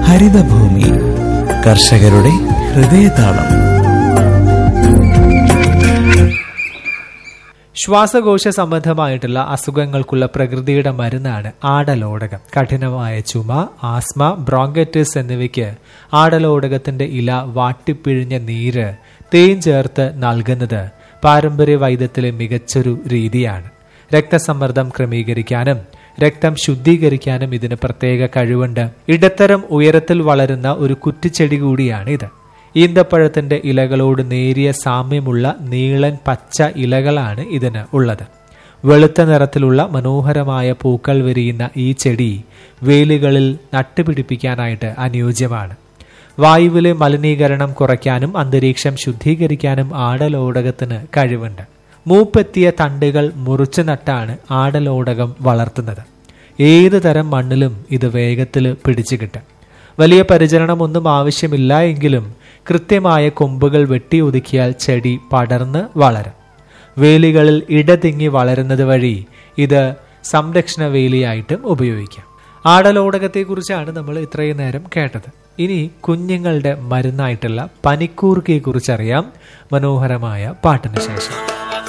ഹരിതഭൂമി കർഷകരുടെ ഹൃദയതാളം ശ്വാസകോശ സംബന്ധമായിട്ടുള്ള അസുഖങ്ങൾക്കുള്ള പ്രകൃതിയുടെ മരുന്നാണ് ആടലോടകം കഠിനമായ ചുമ ആസ്മ ബ്രോങ്കൈറ്റിസ് എന്നിവയ്ക്ക് ആടലോടകത്തിന്റെ ഇല വാട്ടിപ്പിഴിഞ്ഞ നീര് തേൻ ചേർത്ത് നൽകുന്നത് പാരമ്പര്യ വൈദ്യത്തിലെ മികച്ചൊരു രീതിയാണ് രക്തസമ്മർദ്ദം ക്രമീകരിക്കാനും രക്തം ശുദ്ധീകരിക്കാനും ഇതിന് പ്രത്യേക കഴിവുണ്ട് ഇടത്തരം ഉയരത്തിൽ വളരുന്ന ഒരു കുറ്റിച്ചെടി കൂടിയാണ് ഇത് ഈന്തപ്പഴത്തിന്റെ ഇലകളോട് നേരിയ സാമ്യമുള്ള നീളൻ പച്ച ഇലകളാണ് ഇതിന് ഉള്ളത് വെളുത്ത നിറത്തിലുള്ള മനോഹരമായ പൂക്കൾ വിരിയുന്ന ഈ ചെടി വേലികളിൽ നട്ടുപിടിപ്പിക്കാനായിട്ട് അനുയോജ്യമാണ് വായുവിലെ മലിനീകരണം കുറയ്ക്കാനും അന്തരീക്ഷം ശുദ്ധീകരിക്കാനും ആടലോടകത്തിന് കഴിവുണ്ട് മൂപ്പെത്തിയ തണ്ടുകൾ മുറിച്ചു നട്ടാണ് ആടലോടകം വളർത്തുന്നത് ഏത് തരം മണ്ണിലും ഇത് വേഗത്തിൽ പിടിച്ചു കിട്ടും വലിയ പരിചരണമൊന്നും ആവശ്യമില്ല എങ്കിലും കൃത്യമായ കൊമ്പുകൾ വെട്ടിയൊതുക്കിയാൽ ചെടി പടർന്ന് വളരും വേലികളിൽ ഇടതിങ്ങി വളരുന്നത് വഴി ഇത് സംരക്ഷണ വേലിയായിട്ടും ഉപയോഗിക്കാം ആടലോടകത്തെക്കുറിച്ചാണ് നമ്മൾ ഇത്രയും നേരം കേട്ടത് ഇനി കുഞ്ഞുങ്ങളുടെ മരുന്നായിട്ടുള്ള പനിക്കൂർക്കയെ കുറിച്ചറിയാം മനോഹരമായ പാട്ടിന് ശേഷം